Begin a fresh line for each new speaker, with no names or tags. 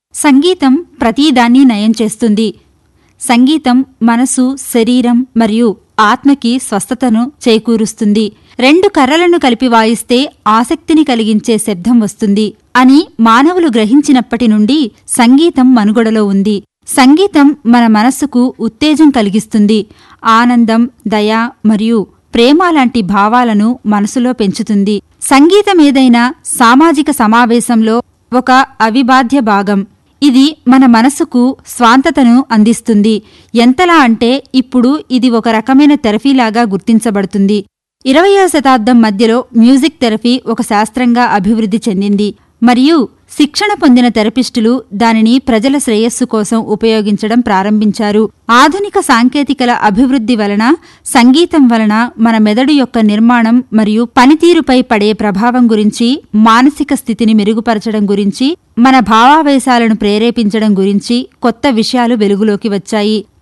సంగీతం ప్రతిదాన్ని నయం చేస్తుంది సంగీతం మనసు శరీరం మరియు ఆత్మకి స్వస్థతను చేకూరుస్తుంది రెండు కర్రలను కలిపి వాయిస్తే ఆసక్తిని కలిగించే శబ్దం వస్తుంది అని మానవులు గ్రహించినప్పటి నుండి సంగీతం మనుగడలో ఉంది సంగీతం మన మనస్సుకు ఉత్తేజం కలిగిస్తుంది ఆనందం దయ మరియు ప్రేమ లాంటి భావాలను మనసులో పెంచుతుంది సంగీతం ఏదైనా సామాజిక సమావేశంలో ఒక అవిబాధ్య భాగం ఇది మన మనసుకు స్వాంతతను అందిస్తుంది ఎంతలా అంటే ఇప్పుడు ఇది ఒక రకమైన థెరపీలాగా గుర్తించబడుతుంది ఇరవయో శతాబ్దం మధ్యలో మ్యూజిక్ థెరపీ ఒక శాస్త్రంగా అభివృద్ధి చెందింది మరియు శిక్షణ పొందిన థెరపిస్టులు దానిని ప్రజల శ్రేయస్సు కోసం ఉపయోగించడం ప్రారంభించారు ఆధునిక సాంకేతికల అభివృద్ధి వలన సంగీతం వలన మన మెదడు యొక్క నిర్మాణం మరియు పనితీరుపై పడే ప్రభావం గురించి మానసిక స్థితిని మెరుగుపరచడం గురించి మన భావావేశాలను ప్రేరేపించడం గురించి కొత్త విషయాలు వెలుగులోకి వచ్చాయి